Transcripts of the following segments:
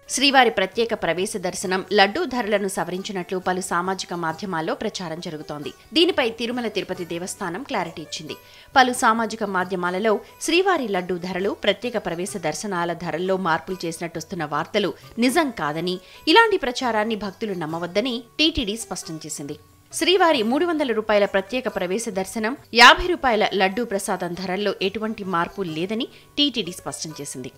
శ్రీవారి ప్రత్యేక ప్రవేశ దర్శనం లడ్డూ ధరలను సవరించినట్లు పలు సామాజిక మాధ్యమాల్లో ప్రచారం జరుగుతోంది దీనిపై తిరుమల తిరుపతి దేవస్థానం క్లారిటీ ఇచ్చింది పలు సామాజిక మాధ్యమాలలో శ్రీవారి లడ్డూ ధరలు ప్రత్యేక ప్రవేశ దర్శనాల ధరల్లో మార్పులు చేసినట్టు వస్తున్న వార్తలు నిజం కాదని ఇలాంటి ప్రచారాన్ని భక్తులు నమ్మవద్దని టీటీడీ స్పష్టం చేసింది శ్రీవారి మూడు వందల రూపాయల ప్రత్యేక ప్రవేశ దర్శనం యాభై రూపాయల లడ్డూ ప్రసాదం ధరల్లో ఎటువంటి మార్పు లేదని టీటీడీ స్పష్టం చేసింది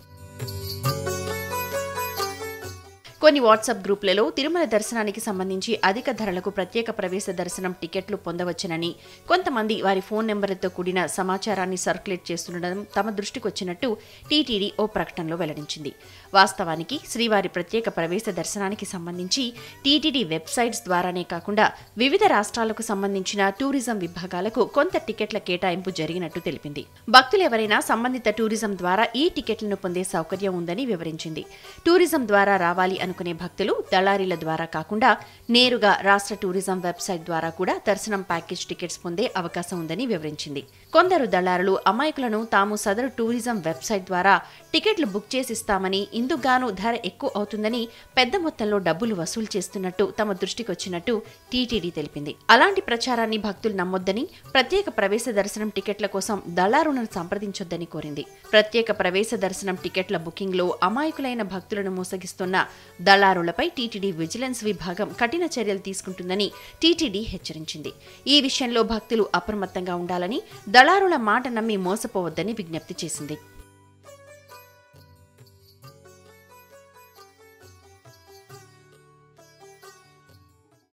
కొన్ని వాట్సాప్ గ్రూపులలో తిరుమల దర్శనానికి సంబంధించి అధిక ధరలకు ప్రత్యేక ప్రవేశ దర్శనం టికెట్లు పొందవచ్చునని కొంతమంది వారి ఫోన్ నెంబర్లతో కూడిన సమాచారాన్ని సర్క్యులేట్ చేస్తుండడం తమ దృష్టికి వచ్చినట్టు టీటీడీ ఓ ప్రకటనలో వెల్లడించింది వాస్తవానికి శ్రీవారి ప్రత్యేక ప్రవేశ దర్శనానికి సంబంధించి టీటీడీ వెబ్సైట్స్ ద్వారానే కాకుండా వివిధ రాష్ట్రాలకు సంబంధించిన టూరిజం విభాగాలకు కొంత టికెట్ల కేటాయింపు జరిగినట్టు తెలిపింది భక్తులు ఎవరైనా సంబంధిత టూరిజం ద్వారా ఈ టికెట్లను పొందే సౌకర్యం ఉందని వివరించింది టూరిజం ద్వారా రావాలి అనుకునే భక్తులు దళారీల ద్వారా కాకుండా నేరుగా రాష్ట్ర టూరిజం వెబ్సైట్ ద్వారా కూడా దర్శనం ప్యాకేజ్ టికెట్స్ పొందే అవకాశం ఉందని వివరించింది కొందరు దళారులు అమాయకులను తాము సదరు టూరిజం వెబ్సైట్ ద్వారా టికెట్లు బుక్ చేసిస్తామని ఇందుకుగాను ధర ఎక్కువ అవుతుందని పెద్ద మొత్తంలో డబ్బులు వసూలు చేస్తున్నట్టు తమ దృష్టికి వచ్చినట్టు టీటీడీ తెలిపింది అలాంటి ప్రచారాన్ని భక్తులు నమ్మొద్దని ప్రత్యేక ప్రవేశ దర్శనం టికెట్ల కోసం దళారులను సంప్రదించొద్దని కోరింది ప్రత్యేక ప్రవేశ దర్శనం టికెట్ల బుకింగ్లో అమాయకులైన భక్తులను మోసగిస్తున్న దళారులపై టీటీడీ విజిలెన్స్ విభాగం కఠిన చర్యలు తీసుకుంటుందని టీటీడీ హెచ్చరించింది ఈ విషయంలో భక్తులు అప్రమత్తంగా ఉండాలని దళారుల మాట నమ్మి మోసపోవద్దని విజ్ఞప్తి చేసింది